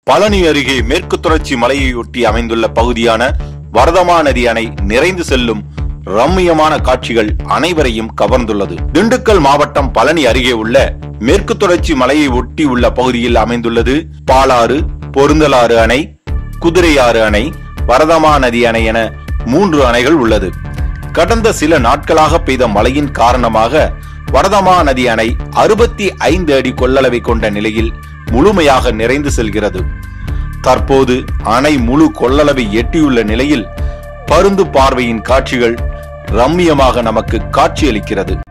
பழனி அருகே மேற்கு தொடர்ச்சி மலையையொட்டி அமைந்துள்ள பகுதியான வரதமா நதி அணை நிறைந்து செல்லும் ரம்மியமான காட்சிகள் அனைவரையும் கவர்ந்துள்ளது திண்டுக்கல் மாவட்டம் பழனி அருகே உள்ள மேற்கு தொடர்ச்சி மலையை ஒட்டி உள்ள பகுதியில் அமைந்துள்ளது பாலாறு பொருந்தலாறு அணை குதிரையாறு அணை வரதமா நதி அணை என மூன்று அணைகள் உள்ளது கடந்த சில நாட்களாக பெய்த மழையின் காரணமாக வரதமா நதி அணை அறுபத்தி ஐந்து அடி கொள்ளளவை கொண்ட நிலையில் முழுமையாக நிறைந்து செல்கிறது தற்போது அணை முழு கொள்ளளவை எட்டியுள்ள நிலையில் பருந்து பார்வையின் காட்சிகள் ரம்மியமாக நமக்கு காட்சியளிக்கிறது